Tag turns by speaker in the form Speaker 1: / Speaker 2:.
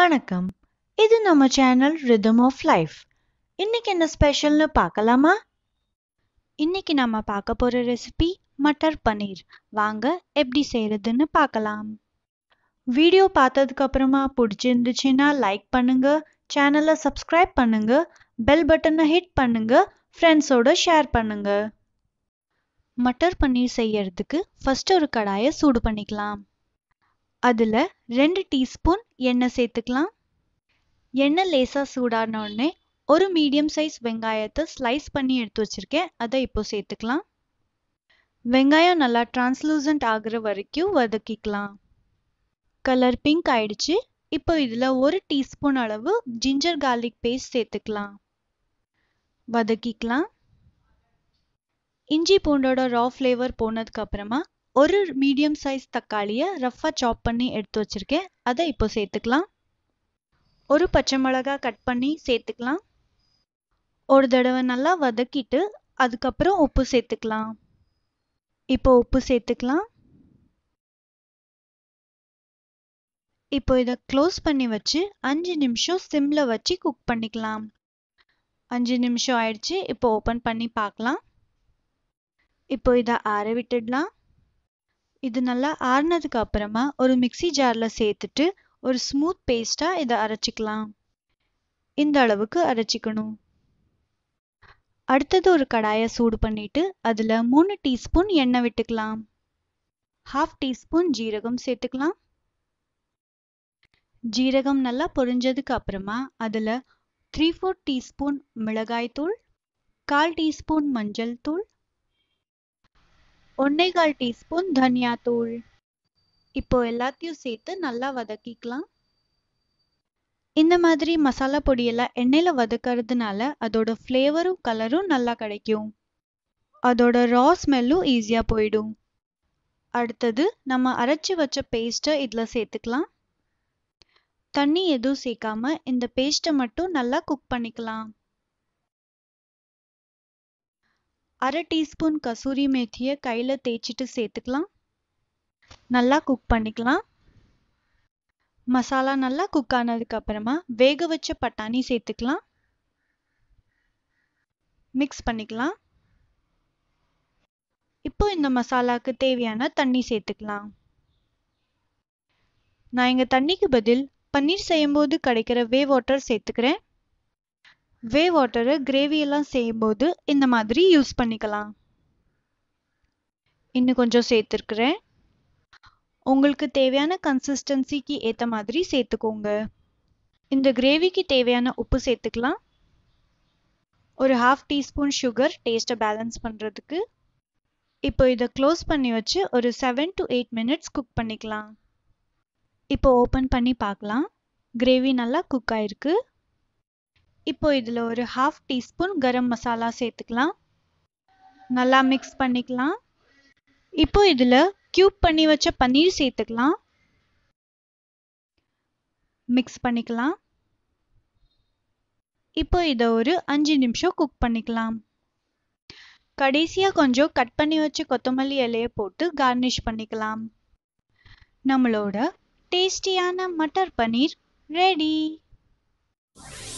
Speaker 1: வணக்கம் இது நம்ம சேனல் ரிதம் ஆஃப் லைஃப் இன்னைக்கு என்ன ஸ்பெஷல்னு பார்க்கலாமா இன்னைக்கு நம்ம பார்க்க போற ரெசிபி மட்டர் பன்னீர் வாங்க எப்படி செய்யறதுன்னு பார்க்கலாம் வீடியோ பார்த்ததுக்கு அப்புறமா பிடிச்சிருந்துச்சுன்னா லைக் பண்ணுங்க சேனலை சப்ஸ்கிரைப் பண்ணுங்க பெல் பட்டனை ஹிட் பண்ணுங்க ஃப்ரெண்ட்ஸோட ஷேர் பண்ணுங்க மட்டர் பன்னீர் செய்யறதுக்கு ஃபர்ஸ்ட் ஒரு கடாயை சூடு பண்ணிக்கலாம் அதில் ரெண்டு டீஸ்பூன் எண்ணெய் சேர்த்துக்கலாம் எண்ணெய் லேசாக சூடான உடனே ஒரு மீடியம் சைஸ் வெங்காயத்தை ஸ்லைஸ் பண்ணி எடுத்து வச்சிருக்கேன் அதை இப்போ சேர்த்துக்கலாம் வெங்காயம் நல்லா டிரான்ஸ்லூசன்ட் ஆகுற வரைக்கும் வதக்கிக்கலாம் கலர் பிங்க் ஆயிடுச்சு இப்போ இதில் ஒரு டீஸ்பூன் அளவு ஜிஞ்சர் கார்லிக் பேஸ்ட் சேர்த்துக்கலாம் வதக்கிக்கலாம் இஞ்சி பூண்டோட ரா ஃப்ளேவர் போனதுக்கு அப்புறமா ஒரு மீடியம் சைஸ் தக்காளியை ரஃப்பாக சாப் பண்ணி எடுத்து வச்சிருக்கேன் அதை இப்போ சேர்த்துக்கலாம் ஒரு பச்சை மிளகா கட் பண்ணி சேர்த்துக்கலாம் ஒரு தடவை நல்லா வதக்கிட்டு அதுக்கப்புறம் உப்பு சேர்த்துக்கலாம் இப்போ உப்பு சேர்த்துக்கலாம் இப்போ இதை க்ளோஸ் பண்ணி வச்சு அஞ்சு நிமிஷம் சிம்மில் வச்சு குக் பண்ணிக்கலாம் அஞ்சு நிமிஷம் ஆயிடுச்சு இப்போ ஓப்பன் பண்ணி பார்க்கலாம் இப்போ இதை ஆற விட்டுடலாம் இது நல்லா ஆறுனதுக்கு அப்புறமா ஒரு மிக்சி ஜாரில் சேர்த்துட்டு ஒரு ஸ்மூத் பேஸ்ட்டாக இதை அரைச்சிக்கலாம் இந்த அளவுக்கு அரைச்சிக்கணும் அடுத்தது ஒரு கடாயை சூடு பண்ணிட்டு அதில் மூணு டீஸ்பூன் எண்ணெய் விட்டுக்கலாம் ஹாஃப் டீஸ்பூன் ஜீரகம் சேர்த்துக்கலாம் ஜீரகம் நல்லா பொரிஞ்சதுக்கு அப்புறமா அதில் த்ரீ ஃபோர் டீஸ்பூன் மிளகாய் தூள் கால் டீஸ்பூன் மஞ்சள் தூள் ஒன்னேகால் டீஸ்பூன் தனியா தூள் இப்போ எல்லாத்தையும் சேர்த்து நல்லா வதக்கிக்கலாம் இந்த மாதிரி மசாலா பொடியெல்லாம் எண்ணெயில் வதக்கிறதுனால அதோட ஃப்ளேவரும் கலரும் நல்லா கிடைக்கும் அதோட ரா ஸ்மெல்லும் ஈஸியாக போயிடும் அடுத்தது நம்ம அரைச்சி வச்ச பேஸ்ட்டை இதில் சேர்த்துக்கலாம் தண்ணி எதுவும் சேர்க்காம இந்த பேஸ்ட்டை மட்டும் நல்லா குக் பண்ணிக்கலாம் அரை டீஸ்பூன் கசூரி மேத்தியை கையில் தேய்ச்சிட்டு சேர்த்துக்கலாம் நல்லா குக் பண்ணிக்கலாம் மசாலா நல்லா குக் ஆனதுக்கு அப்புறமா வேக வச்ச பட்டாணி சேர்த்துக்கலாம் மிக்ஸ் பண்ணிக்கலாம் இப்போ இந்த மசாலாக்கு தேவையான தண்ணி சேர்த்துக்கலாம் நான் இங்கே தண்ணிக்கு பதில் பன்னீர் செய்யும்போது கிடைக்கிற வே வாட்டர் சேர்த்துக்கிறேன் வே வாட்டரை கிரேவியெல்லாம் செய்யும்போது இந்த மாதிரி யூஸ் பண்ணிக்கலாம் இன்னும் கொஞ்சம் சேர்த்துருக்குறேன் உங்களுக்கு தேவையான கன்சிஸ்டன்சிக்கு ஏற்ற மாதிரி சேர்த்துக்கோங்க இந்த கிரேவிக்கு தேவையான உப்பு சேர்த்துக்கலாம் ஒரு ஹாஃப் டீஸ்பூன் சுகர் டேஸ்ட்டை பேலன்ஸ் பண்ணுறதுக்கு இப்போ இதை க்ளோஸ் பண்ணி வச்சு ஒரு seven to eight minutes cook பண்ணிக்கலாம் இப்போ ஓப்பன் பண்ணி பார்க்கலாம் கிரேவி நல்லா குக் ஆயிருக்கு இப்போ இதில் ஒரு ஹாஃப் டீஸ்பூன் கரம் மசாலா சேர்த்துக்கலாம் நல்லா மிக்ஸ் பண்ணிக்கலாம் இப்போ இதில் க்யூப் பண்ணி வச்ச பன்னீர் சேர்த்துக்கலாம் மிக்ஸ் பண்ணிக்கலாம் இப்போ இதை ஒரு அஞ்சு நிமிஷம் குக் பண்ணிக்கலாம் கடைசியாக கொஞ்சம் கட் பண்ணி வச்ச கொத்தமல்லி இலையை போட்டு கார்னிஷ் பண்ணிக்கலாம் நம்மளோட டேஸ்டியான மட்டர் பன்னீர் ரெடி